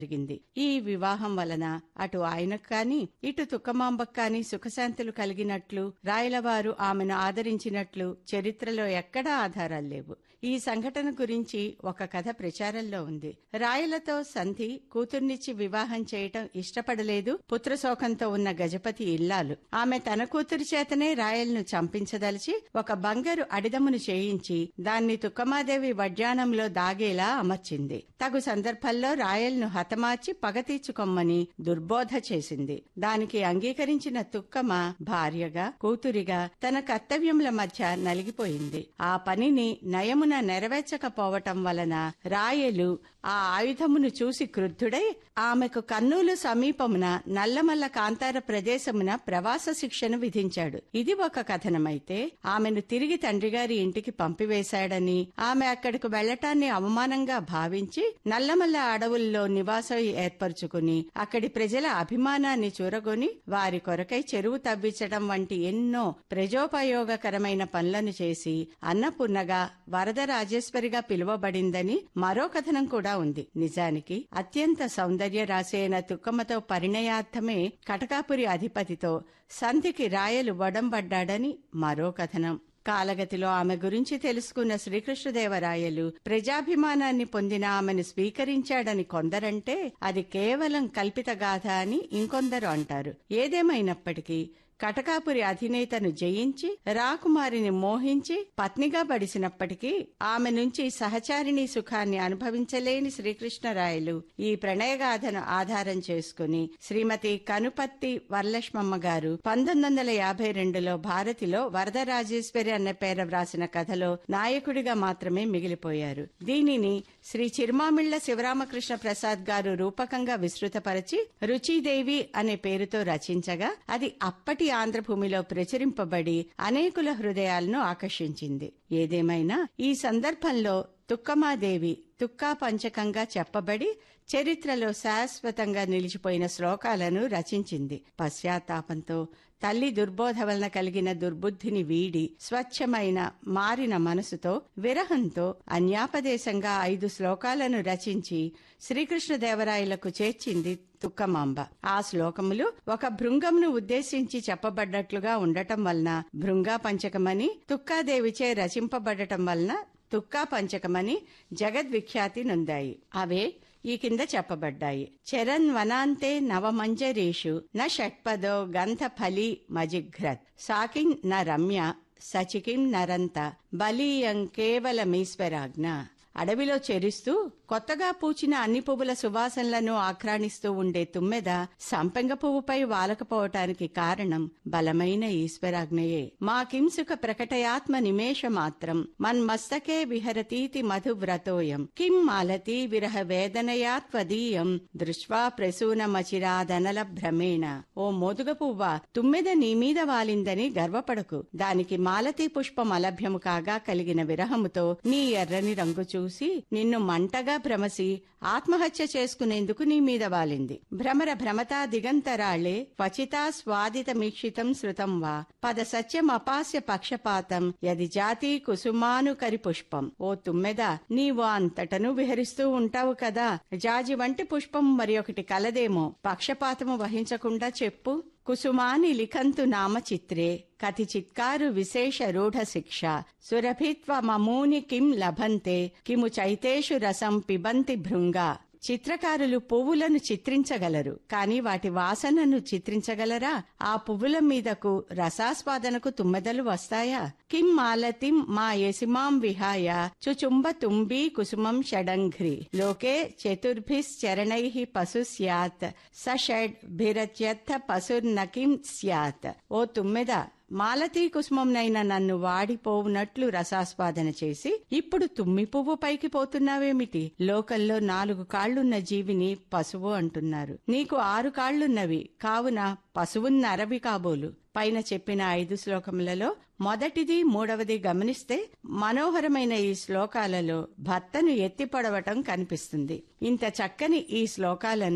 జరిగింది ఈ వివాహం వలన అటు ఆయనకు కాని ఇటు తుక్కమాంబకు కాని సుఖశాంతులు కలిగినట్లు రాయలవారు ఆమెను ఆదరించినట్లు చరిత్రలో ఎక్కడా ఆధారాలు లేవు ఈ సంఘటన గురించి ఒక కథ ప్రచారంలో ఉంది రాయలతో సంధి కూతుర్నిచ్చి వివాహం చేయటం ఇష్టపడలేదు పుత్రశోకంతో ఉన్న గజపతి ఇల్లాలు ఆమె తన కూతురి చేతనే రాయల్ను చంపించదలిచి ఒక బంగారు అడిదమును చేయించి దాన్ని తుక్కమాదేవి వడ్యాణంలో దాగేలా అమర్చింది తగు సందర్భంలో రాయల్ను హతమార్చి పగ తీర్చుకొమ్మని దుర్బోధ చేసింది దానికి అంగీకరించిన తుక్కమ భార్యగా కూతురిగా తన కర్తవ్యముల మధ్య నలిగిపోయింది ఆ పనిని నయమున నెరవేర్చకపోవటం వలన రాయలు ఆ ఆయుధమును చూసి క్రుద్ధుడై ఆమెకు కన్నులు సమీపమున నల్లమల్ల కాంతార ప్రదేశమున ప్రవాస శిక్షను విధించాడు ఇది ఒక కథనమైతే ఆమెను తిరిగి తండ్రిగారి ఇంటికి పంపివేశాడని ఆమె అక్కడికి వెళ్లటాన్ని అవమానంగా భావించి నల్లమల్ల అడవుల్లో నివాసం ఏర్పరచుకుని అక్కడి ప్రజల అభిమానాన్ని చూరగొని వారి కొరకై చెరువు తవ్వించడం వంటి ఎన్నో ప్రజోపయోగకరమైన పనులను చేసి అన్నపూర్ణగా వరదరాజేశ్వరిగా పిలువబడిందని మరో కథనం కూడా ఉంది నిజానికి అత్యంత సౌందర్య రాశైన తుక్కమ్మతో పరిణయార్థమే కటకాపురి అధిపతితో సంధికి రాయలు వడంబడ్డాడని మరో కథనం కాలగతిలో ఆమె గురించి తెలుసుకున్న శ్రీకృష్ణదేవరాయలు ప్రజాభిమానాన్ని పొందిన ఆమెను స్వీకరించాడని కొందరంటే అది కేవలం కల్పిత గాథ అని ఇంకొందరు అంటారు ఏదేమైనప్పటికీ కటకాపురి అధినేతను జయించి రాకుమారిని మోహించి పత్నిగా బడిసినప్పటికీ ఆమె నుంచి సహచారిణి సుఖాన్ని అనుభవించలేని శ్రీకృష్ణరాయలు ఈ ప్రణయగాథను ఆధారం చేసుకుని శ్రీమతి కనుపత్తి వరలక్ష్మమ్మ గారు పంతొమ్మిది వందల యాభై రెండులో భారతిలో వరదరాజేశ్వరి అన్న పేర వ్రాసిన కథలో నాయకుడిగా మాత్రమే మిగిలిపోయారు దీనిని శ్రీ చిరుమామిళ్ల శివరామకృష్ణ ప్రసాద్ గారు రూపకంగా విస్తృతపరచి రుచిదేవి అనే పేరుతో రచించగా అది అప్పటి ఆంధ్రభూమిలో ప్రచురింపబడి అనేకుల హృదయాలను ఆకర్షించింది ఏదేమైనా ఈ సందర్భంలో తుక్కమాదేవి తుక్కా పంచకంగా చెప్పబడి చరిత్రలో శాశ్వతంగా నిలిచిపోయిన శ్లోకాలను రచించింది పశ్చాత్తాపంతో తల్లి దుర్బోధ వలన కలిగిన దుర్బుద్ధిని వీడి స్వచ్ఛమైన మారిన మనసుతో విరహంతో అన్యాపదేశంగా ఐదు శ్లోకాలను రచించి శ్రీకృష్ణదేవరాయలకు చేర్చింది తుక్కమాంబ ఆ శ్లోకములు ఒక భృంగంను ఉద్దేశించి చెప్పబడ్డట్లుగా ఉండటం వలన భృంగా పంచకమని తుక్కాదేవిచే రచింపబడటం వలన తుక్కా పంచకమని జగద్విఖ్యాతి నొందాయి అవే ఈ కింద చెప్పబడ్డాయి చరణ్ వనాంతే నవమంజరీషు న షట్పదో గంధ ఫలి మజిఘ్రత్ సాకిన్ న రమ్య సచికిం నరంత బలీయం కేవలమీశ్వరాజ్ఞ అడవిలో చెరిస్తూ కొత్తగా పూచిన అన్ని పువ్వుల సువాసనలను ఆక్రాణిస్తూ ఉండే తుమ్మెద సంపెంగ పువ్వుపై వాలకపోవటానికి కారణం బలమైన ఈశ్వరాజ్ఞయే మా కింసుక ప్రకటయాత్మ నిమేష మాత్రం మన్మస్తకే విహరతీతి మధువ్రతోయం కిం మాలతి విరహ వేదనయా త్వదీయం దృష్వా ప్రసూనమచిరాదనల భ్రమేణ ఓ మోదుగ పువ్వ తుమ్మెద నీ మీద వాలిందని గర్వపడకు దానికి మాలతీ పుష్పం అలభ్యము కాగా కలిగిన విరహముతో నీ ఎర్రని రంగు చూసి నిన్ను మంటగా భ్రమసి ఆత్మహత్య చేసుకునేందుకు నీ మీద వాలింది భ్రమర భ్రమతా దిగంతరాళే క్వచితా స్వాదిత మీక్షితం శృతం వా పద సత్యం అపాస్య పక్షపాతం యది జాతి కుసుమానుకరి పుష్పం ఓ తుమ్మెద నీవు అంతటను విహరిస్తూ ఉంటావు కదా జాజి వంటి పుష్పం మరి ఒకటి కలదేమో పక్షపాతము వహించకుండా చెప్పు కుసుమాని లిఖంతు నామ చిత్రే కతి చిత్కారు విశేష రూఢ శిక్ష సురభిత్వ మమూని కిం లభంతే కిము చైతేషు రసం పిబంతి భృంగా చిత్రకారులు పువ్వులను చిత్రించగలరు కాని వాటి వాసనను చిత్రించగలరా ఆ పువ్వుల మీదకు రసాస్వాదనకు తుమ్మెదలు వస్తాయా కిం మాలతిం మా యసిమాం విహాయ చుచుంబ తుంబీ కుసుమం షడంఘ్రి లోకే చతుర్భిశ్చరణై పశు స్యాత్ స షడ్ భిరత్యర్థ పశుర్నకిం స్యాత్ ఓ తుమ్మెద మాలతీ కుసుమంనైన నన్ను వాడిపోవునట్లు రసాస్వాదన చేసి ఇప్పుడు తుమ్మి పువ్వు పైకి పోతున్నావేమిటి లోకల్లో నాలుగు కాళ్లున్న జీవిని పశువు అంటున్నారు నీకు ఆరు కాళ్లున్నవి కావున పశువున్నరవి కాబోలు పైన చెప్పిన ఐదు శ్లోకములలో మొదటిది మూడవది గమనిస్తే మనోహరమైన ఈ శ్లోకాలలో భర్తను ఎత్తిపడవటం కనిపిస్తుంది ఇంత చక్కని ఈ శ్లోకాలను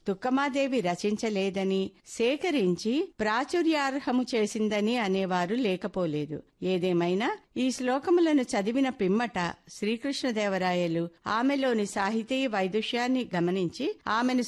తుక్కమాదేవి రచించలేదని సేకరించి ప్రాచుర్యార్హము చేసిందని అనేవారు లేకపోలేదు ఏదేమైనా ఈ శ్లోకములను చదివిన పిమ్మట శ్రీకృష్ణదేవరాయలు ఆమెలోని సాహితీ వైదుష్యాన్ని గమనించి ఆమెను